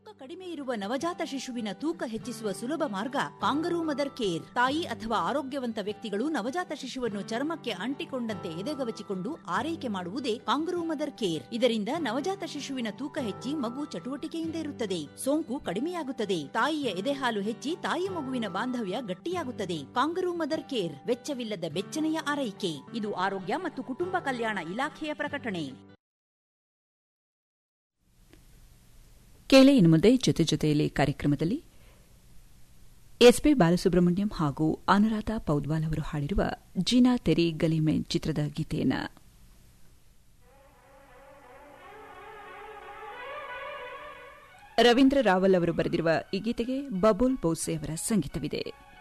ತೂಕ ಕಡಿಮೆ ಇರುವ ನವಜಾತ ಶಿಶುವಿನ ತೂಕ ಹೆಚ್ಚಿಸುವ ಸುಲಭ ಮಾರ್ಗ ಕಾಂಗರೂ ಮದರ್ ಕೇರ್ ತಾಯಿ ಅಥವಾ ಆರೋಗ್ಯವಂತ ವ್ಯಕ್ತಿಗಳು ನವಜಾತ ಶಿಶುವನ್ನು ಚರ್ಮಕ್ಕೆ ಅಂಟಿಕೊಂಡಂತೆ ಎದೆಗವಚಿಕೊಂಡು ಆರೈಕೆ ಮಾಡುವುದೇ ಕಾಂಗರೂ ಮದರ್ ಕೇರ್ ಇದರಿಂದ ನವಜಾತ ಶಿಶುವಿನ ತೂಕ ಹೆಚ್ಚಿ ಮಗು ಚಟುವಟಿಕೆಯಿಂದ ಇರುತ್ತದೆ ಸೋಂಕು ಕಡಿಮೆಯಾಗುತ್ತದೆ ತಾಯಿಯ ಎದೆಹಾಲು ಹೆಚ್ಚಿ ತಾಯಿ ಮಗುವಿನ ಬಾಂಧವ್ಯ ಗಟ್ಟಿಯಾಗುತ್ತದೆ ಕಾಂಗರೂ ಮದರ್ ಕೇರ್ ವೆಚ್ಚವಿಲ್ಲದ ಬೆಚ್ಚನೆಯ ಆರೈಕೆ ಇದು ಆರೋಗ್ಯ ಮತ್ತು ಕುಟುಂಬ ಕಲ್ಯಾಣ ಇಲಾಖೆಯ ಪ್ರಕಟಣೆ ಕೇಳೆ ಇನ್ನು ಮುಂದೆ ಜೊತೆ ಜೊತೆಯಲ್ಲಿ ಕಾರ್ಯಕ್ರಮದಲ್ಲಿ ಎಸ್ಪಿ ಬಾಲಸುಬ್ರಹ್ಮಣ್ಯಂ ಹಾಗೂ ಅನುರಾಧ ಪೌದ್ವಾಲ್ ಅವರು ಹಾಡಿರುವ ಜೀನಾ ತೆರಿ ಗಲಿಮೆನ್ ಚಿತ್ರದ ಗೀತೆಯನ್ನ ರವೀಂದ್ರ ರಾವಲ್ ಅವರು ಬರೆದಿರುವ ಈ ಗೀತೆಗೆ ಬಬುಲ್ ಬೋಸೆ ಅವರ ಸಂಗೀತವಿದೆ